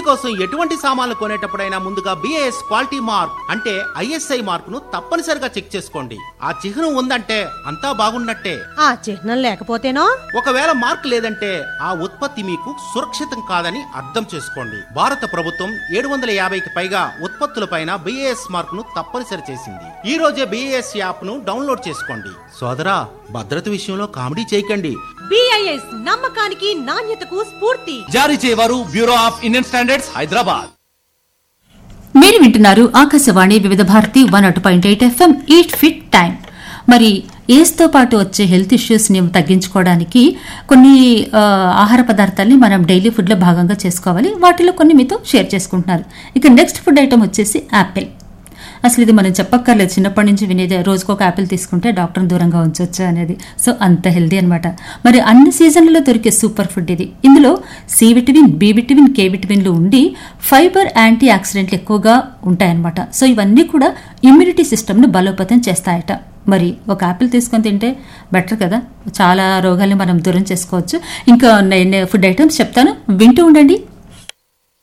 కోసం ఎటువంటి సామాన్లు కొనేటప్పుడైనా ముందుగా బిఏఎస్ క్వాలిటీ మార్క్ అంటే ఐఎస్ఐ మార్క్ ను తప్పనిసరిగా చెక్ చేసుకోండి ఆ చిహ్నం ఉందంటే అంతా బాగున్నట్టే ఆ చిహ్నం లేకపోతేనో ఒకవేళ మార్క్ లేదంటే ఆ ఉత్పత్తి మీకు సురక్షితం కాదని అర్థం చేసుకోండి భారత ప్రభుత్వం ఏడు వందల యాభైకి పైగా ఉత్పత్తులపైన బిఏఎస్ మార్క్ ను తప్పనిసరి చేసింది ఈ రోజే బిఏఎస్ యాప్ ను డౌన్లోడ్ చేసుకోండి సోదరా భద్రత విషయంలో కామెడీ చేయకండి బిఐఎస్ నమ్మకానికి నాణ్యతకు స్ఫూర్తి జారీ చేయవారు bureau of Indian standards Hyderabad మీరు వింటున్నారు ఆకాశవాణి వివిధ భారతి వన్ అటు point eight FM eat fit time మరి ఏజ్తో పాటు వచ్చే హెల్త్ ఇష్యూస్ని తగ్గించుకోవడానికి కొన్ని ఆ, ఆహార పదార్థాలని మనం డైలీ ఫుడ్లో భాగంగా చేసుకోవాలి వాటిలో కొన్ని మీతో షేర్ చేసుకుంటున్నారు ఇక నెక్స్ట్ ఫుడ్ ఐటమ్ వచ్చేసి యాపిల్ అసలు ఇది మనం చెప్పక్కర్లేదు చిన్నప్పటి నుంచి వినేది రోజుకు ఒక యాపిల్ తీసుకుంటే డాక్టర్ దూరంగా ఉంచవచ్చు అనేది సో అంత హెల్దీ అనమాట మరి అన్ని సీజన్లలో దొరికే సూపర్ ఫుడ్ ఇది ఇందులో C vitamin B vitamin K విటమిన్లు ఉండి ఫైబర్ యాంటీ ఆక్సిడెంట్లు ఎక్కువగా ఉంటాయన్నమాట సో ఇవన్నీ కూడా ఇమ్యూనిటీ సిస్టమ్ను బలోపేతం చేస్తాయట మరి ఒక యాపిల్ తీసుకొని తింటే బెటర్ కదా చాలా రోగాల్ని మనం దూరం చేసుకోవచ్చు ఇంకా నేను ఫుడ్ ఐటమ్స్ చెప్తాను వింటూ ఉండండి